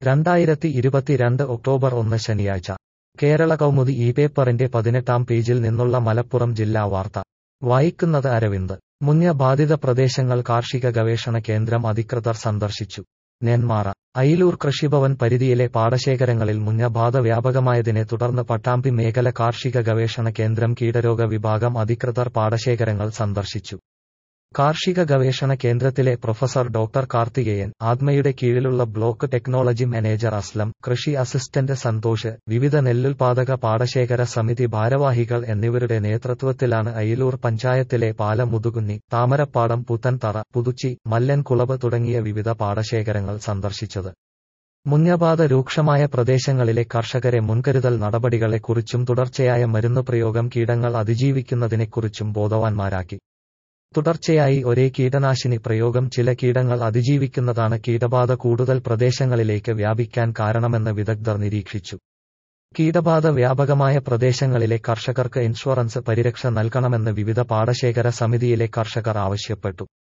രണ്ടായിരത്തി ഇരുപത്തിരണ്ട് ഒക്ടോബർ ഒന്ന് ശനിയാഴ്ച കേരള കൗമുദി ഈ പേപ്പറിന്റെ പതിനെട്ടാം പേജിൽ നിന്നുള്ള മലപ്പുറം ജില്ലാ വാർത്ത വായിക്കുന്നത് അരവിന്ദ് മുന്യ ബാധിത പ്രദേശങ്ങൾ കാർഷിക ഗവേഷണ കേന്ദ്രം അധികൃതർ സന്ദർശിച്ചു നെന്മാറ അയിലൂർ കൃഷിഭവൻ പരിധിയിലെ പാടശേഖരങ്ങളിൽ മുന്യബാധ വ്യാപകമായതിനെ തുടർന്ന് പട്ടാമ്പി മേഖല കാർഷിക ഗവേഷണ കേന്ദ്രം കീടരോഗ വിഭാഗം അധികൃതർ പാടശേഖരങ്ങൾ സന്ദർശിച്ചു കാർഷിക ഗവേഷണ കേന്ദ്രത്തിലെ പ്രൊഫസർ ഡോക്ടർ കാർത്തികേയൻ ആത്മയുടെ കീഴിലുള്ള ബ്ലോക്ക് ടെക്നോളജി മാനേജർ അസ്ലം കൃഷി അസിസ്റ്റന്റ് സന്തോഷ് വിവിധ നെല്ലുൽപാദക പാടശേഖര സമിതി ഭാരവാഹികൾ എന്നിവരുടെ നേതൃത്വത്തിലാണ് അയിലൂർ പഞ്ചായത്തിലെ പാല മുതുകുന്നി താമരപ്പാടം പുത്തൻതറ പുതുച്ചി മല്ലൻകുളവ് തുടങ്ങിയ വിവിധ പാടശേഖരങ്ങൾ സന്ദർശിച്ചത് മുന്യബാധ രൂക്ഷമായ പ്രദേശങ്ങളിലെ കർഷകരെ മുൻകരുതൽ നടപടികളെക്കുറിച്ചും തുടർച്ചയായ മരുന്നുപ്രയോഗം കീടങ്ങൾ അതിജീവിക്കുന്നതിനെക്കുറിച്ചും ബോധവാന്മാരാക്കി തുടർച്ചയായി ഒരേ കീടനാശിനി പ്രയോഗം ചില കീടങ്ങൾ അതിജീവിക്കുന്നതാണ് കീടബാധ കൂടുതൽ പ്രദേശങ്ങളിലേക്ക് വ്യാപിക്കാൻ കാരണമെന്ന് വിദഗ്ധർ നിരീക്ഷിച്ചു കീടബാധ വ്യാപകമായ പ്രദേശങ്ങളിലെ കർഷകർക്ക് ഇൻഷുറൻസ് പരിരക്ഷ നൽകണമെന്ന് വിവിധ പാടശേഖര സമിതിയിലെ കർഷകർ ആവശ്യപ്പെട്ടു